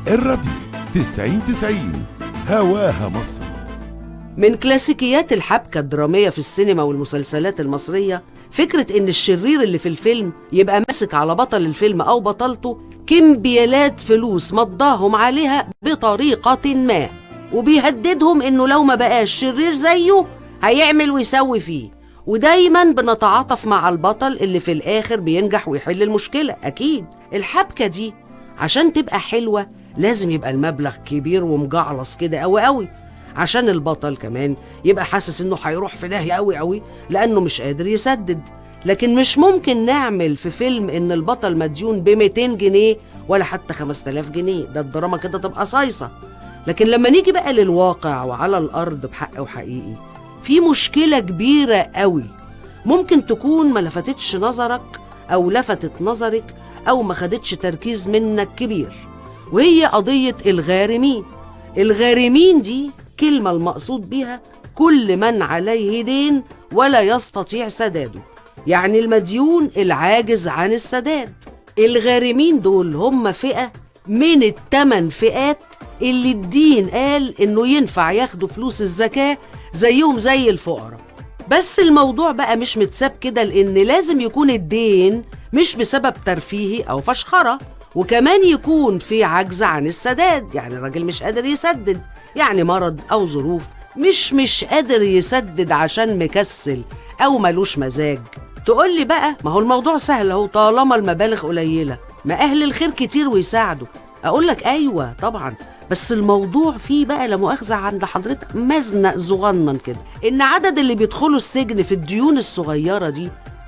الراديو 90 90 هواها مصر من كلاسيكيات الحبكة الدرامية في السينما والمسلسلات المصرية فكرة إن الشرير اللي في الفيلم يبقى ماسك على بطل الفيلم أو بطلته كمبيالات فلوس مضاهم عليها بطريقة ما وبيهددهم إنه لو ما بقاش شرير زيه هيعمل ويسوي فيه ودايما بنتعاطف مع البطل اللي في الآخر بينجح ويحل المشكلة أكيد الحبكة دي عشان تبقى حلوة لازم يبقى المبلغ كبير ومجعلص كده قوي قوي عشان البطل كمان يبقى حاسس انه هيروح في داهية قوي قوي لانه مش قادر يسدد لكن مش ممكن نعمل في فيلم ان البطل مديون ب 200 جنيه ولا حتى 5000 جنيه ده الدراما كده تبقى صايصة لكن لما نيجي بقى للواقع وعلى الارض بحق وحقيقي في مشكلة كبيرة قوي ممكن تكون ما لفتتش نظرك او لفتت نظرك او ما خدتش تركيز منك كبير وهي قضية الغارمين الغارمين دي كلمة المقصود بيها كل من عليه دين ولا يستطيع سداده يعني المديون العاجز عن السداد الغارمين دول هم فئة من التمن فئات اللي الدين قال انه ينفع ياخدوا فلوس الزكاة زيهم زي الفقراء بس الموضوع بقى مش متساب كده لان لازم يكون الدين مش بسبب ترفيهي او فشخره وكمان يكون في عجز عن السداد يعني الراجل مش قادر يسدد يعني مرض او ظروف مش مش قادر يسدد عشان مكسل او ملوش مزاج تقول لي بقى ما هو الموضوع سهل اهو طالما المبالغ قليله ما اهل الخير كتير ويساعدوا اقول لك ايوه طبعا بس الموضوع فيه بقى لا مؤاخذه عند حضرتك مزنق صغنن كده ان عدد اللي بيدخلوا السجن في الديون الصغيره دي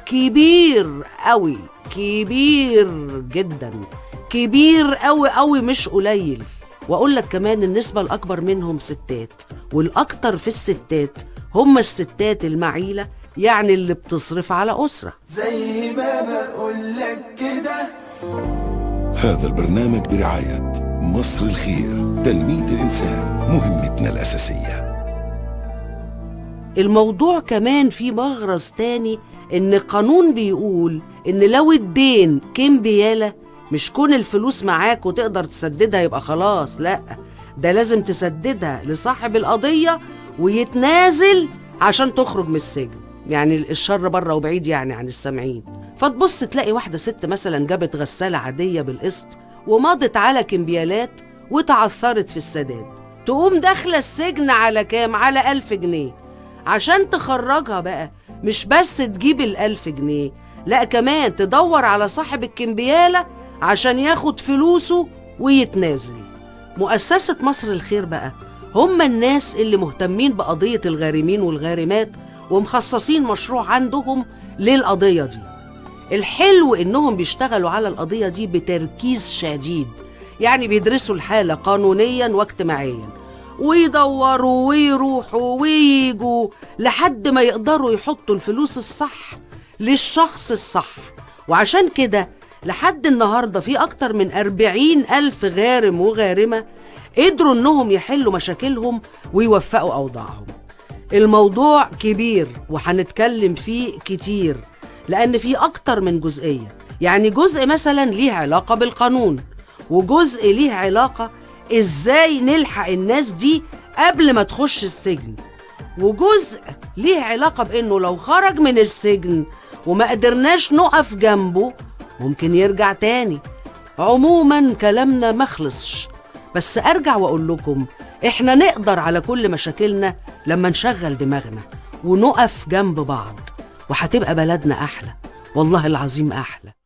كبير قوي كبير جدا كبير قوي قوي مش قليل واقول لك كمان النسبه الاكبر منهم ستات والاكتر في الستات هم الستات المعيله يعني اللي بتصرف على اسره زي ما بقول لك كده هذا البرنامج برعاية مصر الخير تنمية الإنسان مهمتنا الأساسية الموضوع كمان في مغرز تاني ان القانون بيقول ان لو الدين كمبيالة مش كون الفلوس معاك وتقدر تسددها يبقى خلاص لا ده لازم تسددها لصاحب القضية ويتنازل عشان تخرج من السجن يعني الشر بره وبعيد يعني عن السامعين فتبص تلاقي واحدة ست مثلا جابت غسالة عادية بالقسط ومضت على كمبيالات وتعثرت في السداد تقوم داخلة السجن على كام؟ على ألف جنيه عشان تخرجها بقى مش بس تجيب الألف جنيه لا كمان تدور على صاحب الكمبيالة عشان ياخد فلوسه ويتنازل مؤسسة مصر الخير بقى هم الناس اللي مهتمين بقضية الغارمين والغارمات ومخصصين مشروع عندهم للقضية دي الحلو إنهم بيشتغلوا على القضية دي بتركيز شديد يعني بيدرسوا الحالة قانونيا واجتماعيا ويدوروا ويروحوا ويجوا لحد ما يقدروا يحطوا الفلوس الصح للشخص الصح وعشان كده لحد النهاردة في أكتر من أربعين ألف غارم وغارمة قدروا إنهم يحلوا مشاكلهم ويوفقوا أوضاعهم الموضوع كبير وهنتكلم فيه كتير لأن في أكتر من جزئية يعني جزء مثلا ليه علاقة بالقانون وجزء ليه علاقة إزاي نلحق الناس دي قبل ما تخش السجن وجزء ليه علاقة بإنه لو خرج من السجن وما قدرناش نقف جنبه ممكن يرجع تاني عموما كلامنا مخلصش بس أرجع وأقول لكم إحنا نقدر على كل مشاكلنا لما نشغل دماغنا ونقف جنب بعض وهتبقى بلدنا أحلى والله العظيم أحلى